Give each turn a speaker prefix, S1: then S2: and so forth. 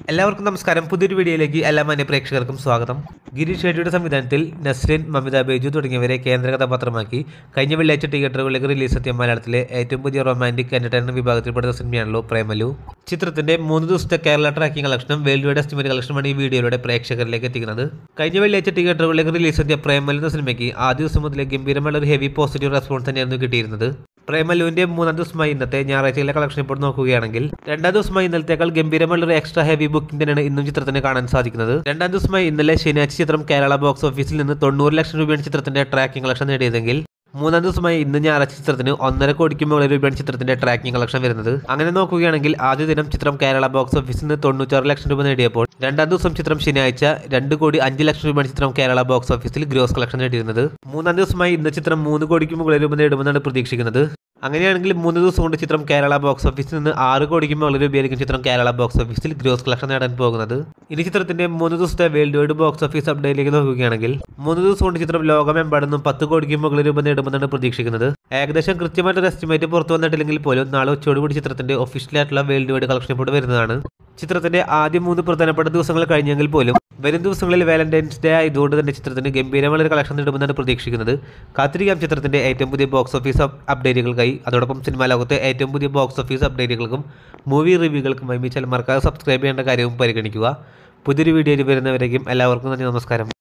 S1: എല്ലാവർക്കും നമസ്കാരം പുതിയൊരു വീഡിയോയിലേക്ക് എല്ലാ മാന്യ പ്രേക്ഷകർക്കും സ്വാഗതം ഗിരീഷ് ഷെട്ടിയുടെ സംവിധാനത്തിൽ നസ്രിൻ മമിത ബേജു തുടങ്ങിയവരെ കേന്ദ്ര കഥാപാത്രമാക്കി കഴിഞ്ഞ വെള്ളിയാഴ്ച തിയേറ്ററുകളിലേക്ക് റിലീസെത്തിയ മലയാളത്തിലെ ഏറ്റവും പുതിയ റൊമാൻറ്റിക് എന്റർടൈൻമെന്റ് വിഭാഗത്തിൽപ്പെടുന്ന സിനിമയാണല്ലോ പ്രേമലു ചിത്രത്തിന്റെ മൂന്ന് ദിവസത്തെ കേരള ട്രാക്കിംഗ് കളക്ഷനും വേൾഡ് വൈഡ് എസ്റ്റിമേറ്റ് കളക്ഷനുമാണ് ഈ വീഡിയോയിലൂടെ പ്രേക്ഷകരിലേക്ക് എത്തിക്കുന്നത് കഴിഞ്ഞ വെള്ളിയാഴ്ച തിയേറ്ററുകളിലേക്ക് റിലീസെത്തിയ പ്രേമലു എന്ന സിനിമയ്ക്ക് ആദ്യ ദിവസം മുതലേ ഗംഭീരമായ ഒരു ഹെവി പോസിറ്റീവ് റെസ്പോൺസ് തന്നെയായിരുന്നു കിട്ടിയിരുന്നത് പ്രേമലുവിന്റെ മൂന്നാം ദിവസമായി ഇന്നത്തെ ഞായറാഴ്ചയിലെ കളക്ഷൻ ഇപ്പോൾ നോക്കുകയാണെങ്കിൽ രണ്ടാം ദിവസമായി ഇന്നലത്തേക്കാൾ ഗംഭീരമുള്ള ഒരു എക്സ്ട്രാ ഹെവി ബുക്കിംഗ് തന്നെയാണ് ഇന്നും ചിത്രത്തിന് കാണാൻ സാധിക്കുന്നത് രണ്ടാം ദിവസമായി ഇന്നലെ ശനിയാഴ്ച ചിത്രം കേരള ബോക്സ് ഓഫീസിൽ നിന്ന് തൊണ്ണൂറ് ലക്ഷം രൂപയാണ് ചിത്രത്തിന്റെ ട്രാക്കിംഗ് കളക്ഷൻ നേടിയതെങ്കിൽ മൂന്നാം ദിവസമായി ഇന്ന് ഞായറാഴ്ച ചിത്രത്തിന് ഒന്നര കോടിക്ക് മുകളിൽ രൂപയാണ് ചിത്രത്തിന്റെ ട്രാക്കിംഗ് കളക്ഷൻ വരുന്നത് അങ്ങനെ നോക്കുകയാണെങ്കിൽ ആദ്യ ദിനം ചിത്രം കേരള ബോക്സ് ഓഫീസിൽ നിന്ന് തൊണ്ണൂറ്റാറ് ലക്ഷം രൂപ നേടിയപ്പോൾ രണ്ടാം ദിവസം ചിത്രം ശനിയാഴ്ച രണ്ട് കോടി അഞ്ച് ലക്ഷം രൂപയാണ് ചിത്രം കേരള ബോക്സ് ഓഫീസിൽ ഗ്രോസ് കളക്ഷൻ നേടിയിരുന്നത് മൂന്നാം ദിവസമായി ഇന്ന് ചിത്രം മൂന്ന് കോടിക്ക് മുകളിൽ രൂപ നേടുമെന്നാണ് പ്രതീക്ഷിക്കുന്നത് അങ്ങനെയാണെങ്കിൽ മൂന്ന് ദിവസം കൊണ്ട് ചിത്രം കേരള ബോക്സ് ഓഫീസിൽ നിന്ന് ആറ് കോടിക്ക് മുകളിൽ രൂപയായിരിക്കും ചിത്രം കേരള ബോക്സ് ഓഫീസിൽ ഗ്രോസ് കളക്ഷൻ നേടാൻ പോകുന്നത് ഇനി ചിത്രത്തിന്റെ മൂന്ന് ദിവസത്തെ വേൾഡ് വൈഡ് ബോക്സ് ഓഫീസ് അപ്ഡേറ്റിലേക്ക് നോക്കുകയാണെങ്കിൽ മൂന്ന് ദിവസം കൊണ്ട് ചിത്രം ലോകമെമ്പാടുന്നും പത്ത് കോടിക്ക് മുകളിൽ രൂപ നേടുമെന്നാണ് പ്രതീക്ഷിക്കുന്നത് ഏകദേശം കൃത്യമായിട്ടൊരു എസ്റ്റിമേറ്റ് പുറത്തു വന്നിട്ടില്ലെങ്കിൽ പോലും നാളെ ഉച്ചയോടുകൂടി ചിത്രത്തിന്റെ ഒഫീഷ്യലായിട്ടുള്ള വേൾഡ് വൈഡ് കളക്ഷൻ ഇപ്പോൾ വരുന്നതാണ് ചിത്രത്തിന്റെ ആദ്യ മൂന്ന് പ്രധാനപ്പെട്ട ദിവസങ്ങൾ കഴിഞ്ഞെങ്കിൽ പോലും വരും ദിവസങ്ങളിൽ വാലന്റൈൻസ് ഡേ ആയതുകൊണ്ട് തന്നെ ചിത്രത്തിന് ഗംഭീരമായ ഒരു കളക്ഷൻ നേടുമെന്നാണ് പ്രതീക്ഷിക്കുന്നത് കാത്തിരിക്കാം ചിത്രത്തിന്റെ ഏറ്റവും പുതിയ ബോക്സ് ഓഫീസ് അപ്ഡേറ്റുകൾക്കായി അതോടൊപ്പം സിനിമാ ലോകത്തെ ഏറ്റവും പുതിയ ബോക്സ് ഓഫീസ് അപ്ഡേറ്റുകൾക്കും മൂവി റിവ്യൂകൾക്കും ഈ ചാനൽ മറക്കാതെ സബ്സ്ക്രൈബ് ചെയ്യേണ്ട കാര്യവും പരിഗണിക്കുക പുതിയൊരു വീഡിയോയിൽ വരുന്നവരേക്കും എല്ലാവർക്കും നന്ദി നമസ്കാരം